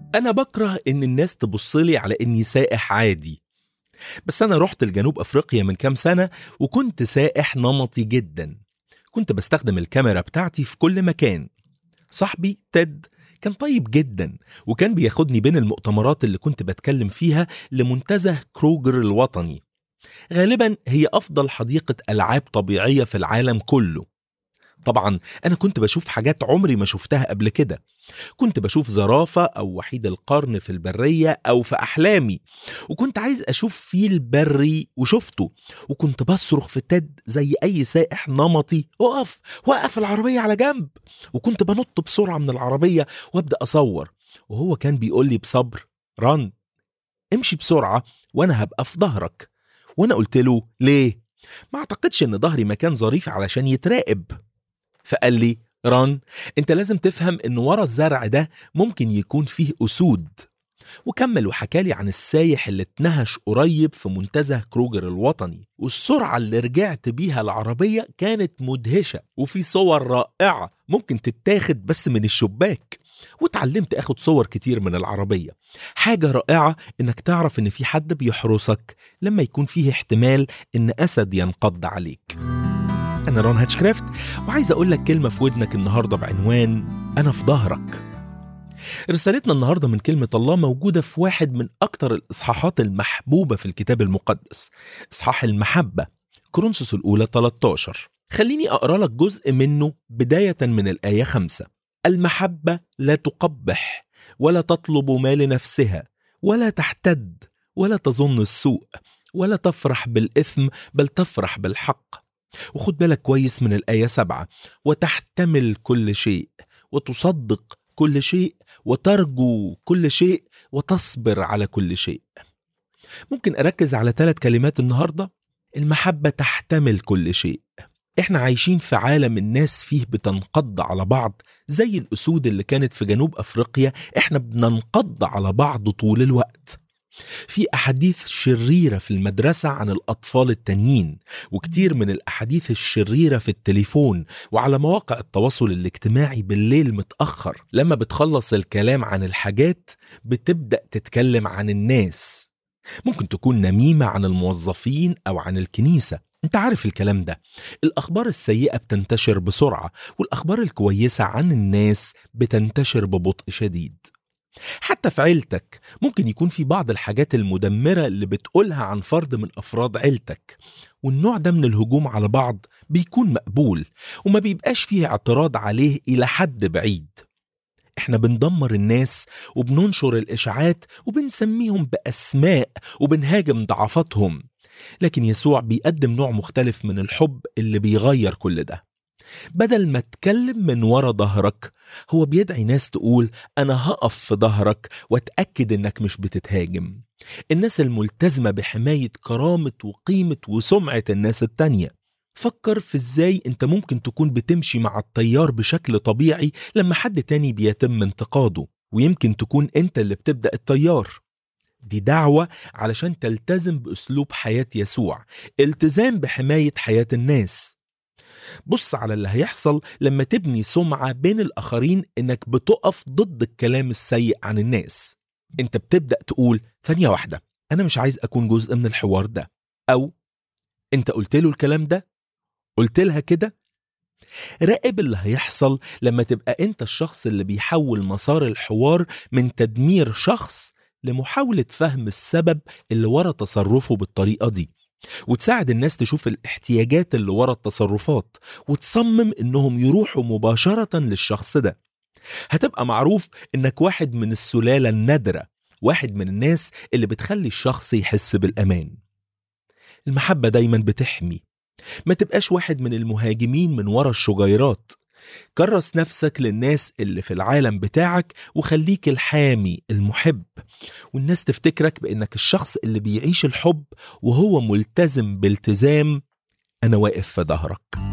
أنا بكره إن الناس تبصلي على إني سائح عادي بس أنا رحت لجنوب أفريقيا من كام سنة وكنت سائح نمطي جدا كنت بستخدم الكاميرا بتاعتي في كل مكان صاحبي تيد كان طيب جدا وكان بياخدني بين المؤتمرات اللي كنت بتكلم فيها لمنتزه كروجر الوطني غالبا هي أفضل حديقة ألعاب طبيعية في العالم كله طبعا أنا كنت بشوف حاجات عمري ما شفتها قبل كده كنت بشوف زرافة أو وحيد القرن في البرية أو في أحلامي وكنت عايز أشوف فيل بري وشفته وكنت بصرخ في تد زي أي سائح نمطي وقف وقف العربية على جنب وكنت بنط بسرعة من العربية وأبدأ أصور وهو كان بيقول لي بصبر رن امشي بسرعة وأنا هبقى في ظهرك وأنا قلت له ليه؟ ما أعتقدش إن ظهري مكان ظريف علشان يتراقب فقال لي ران انت لازم تفهم ان ورا الزرع ده ممكن يكون فيه اسود وكمل وحكالي عن السايح اللي اتنهش قريب في منتزه كروجر الوطني والسرعة اللي رجعت بيها العربية كانت مدهشة وفي صور رائعة ممكن تتاخد بس من الشباك واتعلمت اخد صور كتير من العربية حاجة رائعة انك تعرف ان في حد بيحرسك لما يكون فيه احتمال ان اسد ينقض عليك أنا رون هاتشكرافت وعايز أقول لك كلمة في ودنك النهاردة بعنوان أنا في ظهرك رسالتنا النهاردة من كلمة الله موجودة في واحد من أكتر الإصحاحات المحبوبة في الكتاب المقدس إصحاح المحبة كورنثوس الأولى 13 خليني أقرأ لك جزء منه بداية من الآية 5 المحبة لا تقبح ولا تطلب ما لنفسها ولا تحتد ولا تظن السوء ولا تفرح بالإثم بل تفرح بالحق وخد بالك كويس من الآية سبعة وتحتمل كل شيء وتصدق كل شيء وترجو كل شيء وتصبر على كل شيء ممكن أركز على ثلاث كلمات النهاردة المحبة تحتمل كل شيء احنا عايشين في عالم الناس فيه بتنقض على بعض زي الأسود اللي كانت في جنوب أفريقيا احنا بننقض على بعض طول الوقت في أحاديث شريرة في المدرسة عن الأطفال التانيين وكتير من الأحاديث الشريرة في التليفون وعلى مواقع التواصل الاجتماعي بالليل متأخر لما بتخلص الكلام عن الحاجات بتبدأ تتكلم عن الناس ممكن تكون نميمة عن الموظفين أو عن الكنيسة انت عارف الكلام ده الأخبار السيئة بتنتشر بسرعة والأخبار الكويسة عن الناس بتنتشر ببطء شديد حتى في عيلتك ممكن يكون في بعض الحاجات المدمرة اللي بتقولها عن فرد من أفراد عيلتك والنوع ده من الهجوم على بعض بيكون مقبول وما بيبقاش فيه اعتراض عليه إلى حد بعيد احنا بندمر الناس وبننشر الإشاعات وبنسميهم بأسماء وبنهاجم ضعفاتهم لكن يسوع بيقدم نوع مختلف من الحب اللي بيغير كل ده بدل ما تكلم من ورا ظهرك هو بيدعي ناس تقول أنا هقف في ظهرك وأتأكد إنك مش بتتهاجم الناس الملتزمة بحماية كرامة وقيمة وسمعة الناس التانية فكر في ازاي انت ممكن تكون بتمشي مع التيار بشكل طبيعي لما حد تاني بيتم انتقاده ويمكن تكون انت اللي بتبدأ التيار دي دعوة علشان تلتزم بأسلوب حياة يسوع التزام بحماية حياة الناس بص على اللي هيحصل لما تبني سمعة بين الآخرين إنك بتقف ضد الكلام السيء عن الناس أنت بتبدأ تقول ثانية واحدة أنا مش عايز أكون جزء من الحوار ده أو أنت قلت له الكلام ده قلت لها كده راقب اللي هيحصل لما تبقى أنت الشخص اللي بيحول مسار الحوار من تدمير شخص لمحاولة فهم السبب اللي ورا تصرفه بالطريقة دي وتساعد الناس تشوف الاحتياجات اللي ورا التصرفات وتصمم انهم يروحوا مباشرة للشخص ده هتبقى معروف انك واحد من السلالة النادرة واحد من الناس اللي بتخلي الشخص يحس بالأمان المحبة دايما بتحمي ما تبقاش واحد من المهاجمين من ورا الشجيرات كرس نفسك للناس اللي في العالم بتاعك وخليك الحامي المحب والناس تفتكرك بانك الشخص اللي بيعيش الحب وهو ملتزم بالتزام انا واقف في ظهرك